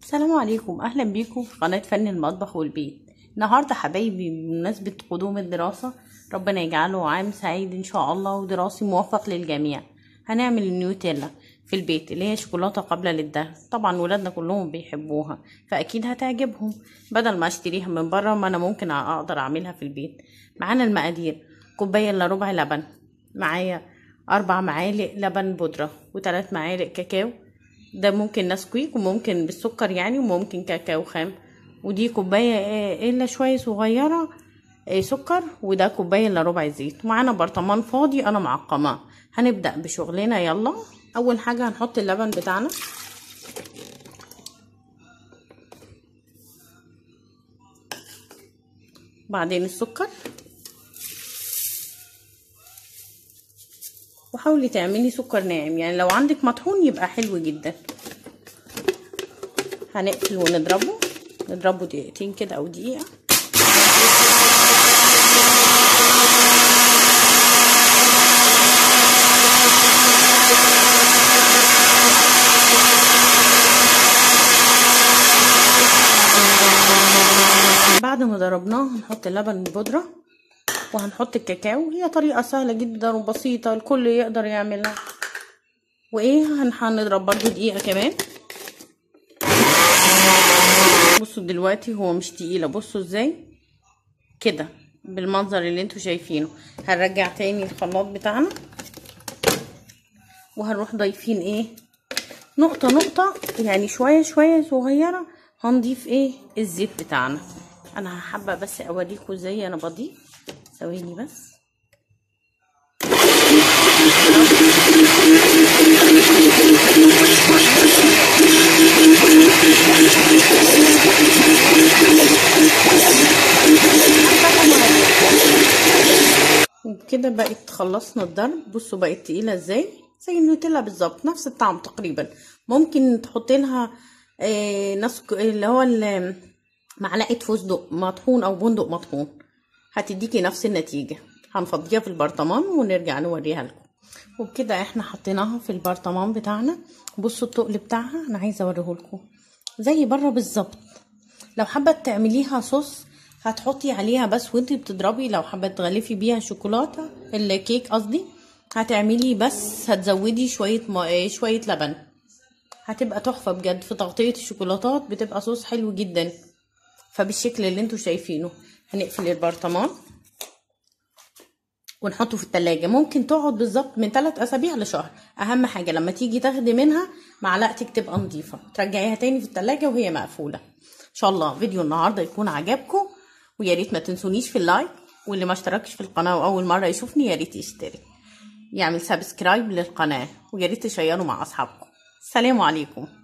السلام عليكم اهلا بيكم في قناه فن المطبخ والبيت النهارده حبايبي بمناسبه قدوم الدراسه ربنا يجعله عام سعيد ان شاء الله ودراسي موفق للجميع هنعمل النيوتيلا في البيت اللي هي شوكولاته قابله للدهن طبعا ولادنا كلهم بيحبوها فاكيد هتعجبهم بدل ما اشتريها من بره ما انا ممكن اقدر اعملها في البيت معانا المقادير كوبايه الا ربع لبن معايا اربع معالق لبن بودره وثلاث معالق كاكاو ده ممكن نسكويك وممكن بالسكر يعني وممكن كاكاو خام ودي كوبايه الا شويه صغيره سكر وده كوبايه الا ربع زيت ومعانا برطمان فاضي انا معقماه هنبدا بشغلنا يلا اول حاجه هنحط اللبن بتاعنا بعدين السكر وحاولي تعملي سكر ناعم يعني لو عندك مطحون يبقى حلو جدا هنقفل ونضربه نضربه دقيقتين كده او دقيقه بعد ما ضربناه هنحط اللبن البودره وهنحط الكاكاو هي طريقه سهله جدا وبسيطه الكل يقدر يعملها وايه هنضرب برضو دقيقه كمان بصوا دلوقتي هو مش تقيله بصوا ازاي كده بالمنظر اللي انتوا شايفينه هنرجع تاني الخلاط بتاعنا وهنروح ضايفين ايه نقطه نقطه يعني شويه شويه صغيره هنضيف ايه الزيت بتاعنا انا حابه بس اوريكم ازاي انا بضيف ثواني بس كده بقت خلصنا الضرب بصوا بقت تقيله ازاي زي النوتيلا بالظبط نفس الطعم تقريبا ممكن تحط لها آه نسك اللي هو معلقه فستق مطحون او بندق مطحون هتديكي نفس النتيجه هنفضيها في البرطمان ونرجع نوريها لكم وبكده احنا حطيناها في البرطمان بتاعنا بصوا التقل بتاعها انا عايزه اوريه لكم زي بره بالظبط لو حابه تعمليها صوص هتحطي عليها بس وانتي بتضربي لو حابه تغلفي بيها شوكولاته الكيك قصدي هتعملي بس هتزودي شويه ما شويه لبن هتبقى تحفه بجد في تغطيه الشوكولاتات بتبقى صوص حلو جدا فبالشكل اللي انتوا شايفينه هنقفل البرطمان ونحطه في التلاجة ممكن تقعد بالظبط من 3 اسابيع لشهر اهم حاجه لما تيجي تاخدي منها معلقتك تبقى نظيفه ترجعيها تاني في التلاجة وهي مقفوله ان شاء الله فيديو النهارده يكون عجبكم ويا ريت ما تنسونيش في اللايك واللي ما اشتركش في القناه واول مره يشوفني يا ريت يشترك يعمل سبسكرايب للقناه ويا ريت تشيروا مع اصحابكم السلام عليكم